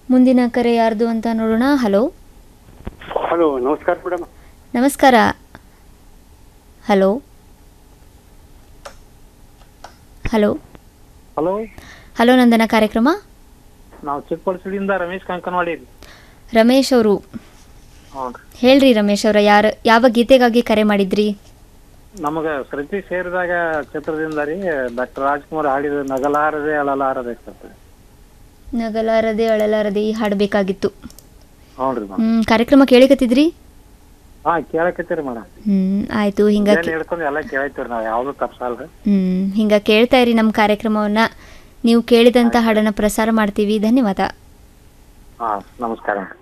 ಮುಂದಿನ ಕರೆ ಯಾರ್ದು ಅಂತ ನೋಡೋಣ ಹಲೋ ಹಲೋ ನಮಸ್ಕಾರ ಮೇಡಮ್ ನಮಸ್ಕಾರ hello hello hello hello Nandana ಕಾರ್ಯಕ್ರಮ ನಾವು ಚಿಕ್ಕಪಳಸಡಿಯಿಂದ ರಮೇಶ್ ಕಂಕನವಾಡಿ ರೀ ರಮೇಶ್ ಅವರು ಹ್ಞೂ ರೀ ಹೇಳ್ರಿ ರಮೇಶ್ ಅವರ ಯಾರ ಯಾವ ಗೀತೆಗಾಗಿ ಕರೆ ಮಾಡಿದ್ರಿ ನಮಗೆ ಸೃತಿ ಸೇರಿದಾಗ ಚಿತ್ರದಿಂದ ರೀ ಡಾಕ್ಟರ್ ರಾಜ್ಕುಮಾರ್ ಹಾಡಿದ ನಗಲಾರದೆ ಅಳಲಾರದೆ ಸರ್ ನಗಲಾರದೆ ಅಳಲಾರದೆ ಈ ಹಾಡಬೇಕಾಗಿತ್ತು ಹ್ಞೂ ರೀ ಮೇಡಮ್ ಹ್ಮ್ ಕಾರ್ಯಕ್ರಮ ಕೇಳಿಕತ್ತಿದ್ರಿ ಹಾಂ ಕೇಳಕತ್ತೀರಿ ಮೇಡಮ್ ಹ್ಮ್ ಆಯ್ತು ಹಿಂಗ ಏನ್ ಹಿಡ್ಕೊಂಡು ಎಲ್ಲ ಕೇಳೈತೀವಿ ನಾವು ಯಾವ್ದು ತಪ್ಸಲ್ರಿ ಹ್ಮ್ ಹಿಂಗ ಕೇಳ್ತಾ ಇರಿ ನಮ್ಮ ಕಾರ್ಯಕ್ರಮವನ್ನ ನೀವು ಕೇಳಿದಂತ ಹಾಡನ್ನ ಪ್ರಸಾರ ಮಾಡ್ತೀವಿ ಧನ್ಯವಾದ ಹಾಂ ನಮಸ್ಕಾರ